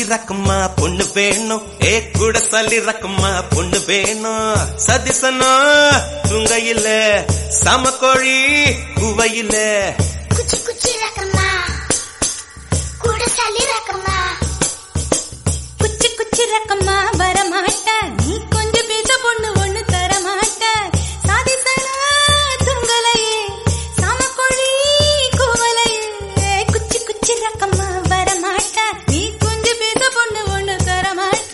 ரக்கம்மா பொண்ணு வேணும் ஏ கூட சல்லி ரக்கம்மா பொண்ணு வேணும் சதிசனா துங்கையில சமக்கோழி குவையில குச்சி குச்சி ரக்கம்மா கூட சளி ரக்கம்மா குச்சி குச்சி ரக்கம்மா வரமாட்ட நீ கொஞ்சம் பேச பொண்ணு ஒண்ணு தரமாட்ட சாதிசனா துங்கலையே சாமக்கொழி கூவலையே குச்சி குச்சி ரக்கம்மா வரமாட்ட நீ கொஞ்சம் பேச பொண்ணு ஒண்ணு தரமாட்ட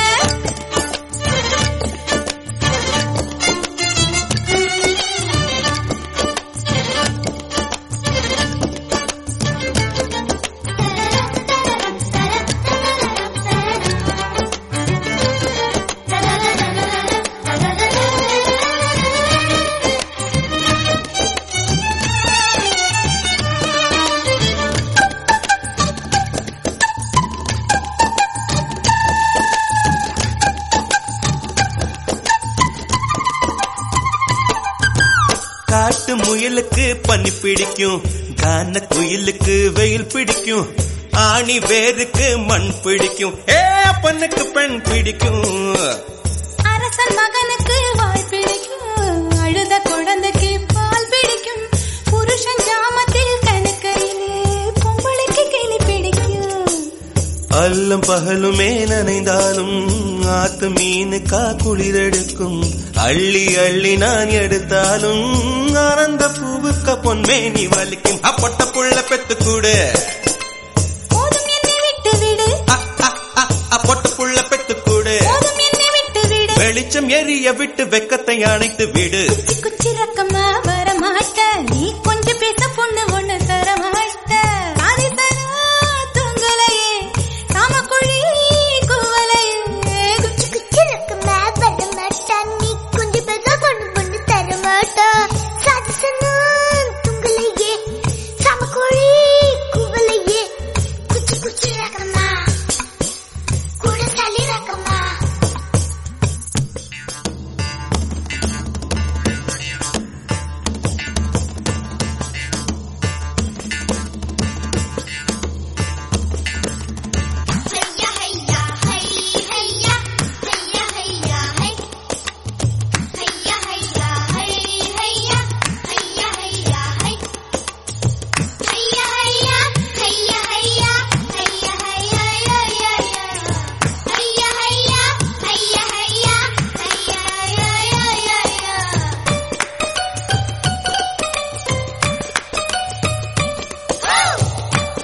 காட்டு முயலுக்கு பனி பிடிக்கும் கான குயிலுக்கு வெயில் பிடிக்கும் ஆணி வேருக்கு மண் பிடிக்கும் ஏ பொண்ணுக்கு பெண் பிடிக்கும் அரசன் மகனுக்கு வாய் பிடிக்கும் அழுத குழந்தைக்கு பால் பிடிக்கும் புருஷன் ஜாமத்தில் கணக்கையிலே பொம்பளைக்கு கிளி பிடிக்கும் அல்லும் பகலுமே நனைந்தாலும் ஆத்து மீனுக்கா குளிரெடுக்கும் அள்ளி அள்ளி நான் எடுத்தாலும் ஆனந்த பூவுக்க பொன்மேனி வலிக்கும் அப்பட்ட புள்ள பெத்து கூடு போதும் என்னை விட்டு விடு அப்பொட்ட புள்ள பெத்து கூடு போதும் என்னை விட்டு விடு வெளிச்சம் எரிய விட்டு வெக்கத்தை அணைத்து விடு குச்சி குச்சி ரக்கமா வரமாட்ட நீ கொஞ்சம் பேச பொண்ணு ஒண்ணு தரமாட்ட சாதி தரா தூங்கலையே சாமக்குழி கூவலையே குச்சி குச்சி ரக்கம்மா வரமாட்டா நீ கொஞ்சம் பேச பொண்ணு பொண்ணு தரமாட்டா சாதிசனா துங்கலையே சமக்கோழி குவலையே குச்சி குச்சி ரக்கம்மா கூட சளி ரக்கம்மா ஹையா ஹையா ஹை ஹையா ஹையா ஹையா ஹை ஹையா ஹையா ஹை ஹையா ஹையா ஹையா ஹை ஹையா ஹையா ஹையா ஹையா ஹையா ஹையா ஹையா ஹையா ஹையா ஹையா ஹையா ஹையா ஹையா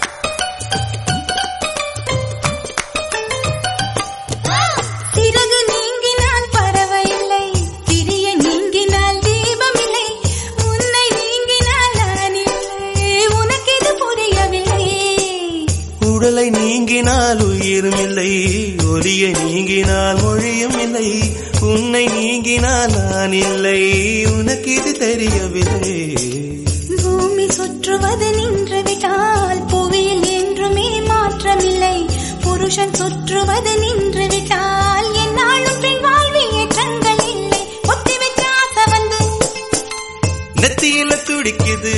சிறகு நீங்கினால் பறவையில்லை திரிய நீங்கினால் தீபமில்லை உன்னை நீங்கினால் நான் இல்லை உனக்கு இது புரியவில்லை உடலை நீங்கினால் உயிரும் இல்லை ஒலியை நீங்கினால் மொழியும் இல்லை உன்னை நீங்கினால் நான் இல்லை உனக்கு இது தெரியவில்லை பூமி சுற்றுவது நின்று விட்டால் புவியில் என்றுமே மாற்றமில்லை புருஷன் சுற்றுவது நின்று விட்டால் என்னாலும் பெண் வாழ்வில் ஏற்றங்கள் இல்லை ஒத்தி வச்ச ஆசை வந்து நெத்தியில துடிக்குது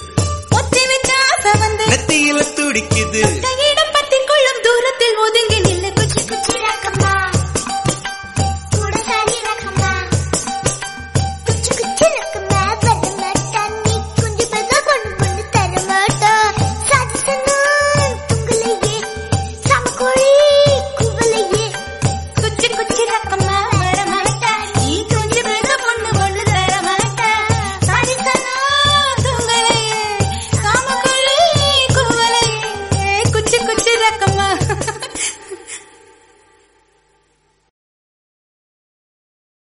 ஒத்தி வச்ச ஆசை வந்து நெத்தியில துடிக்குது இடம் பற்றிக் கொள்ளும் தூரத்தில் ஒதுங்கி நில்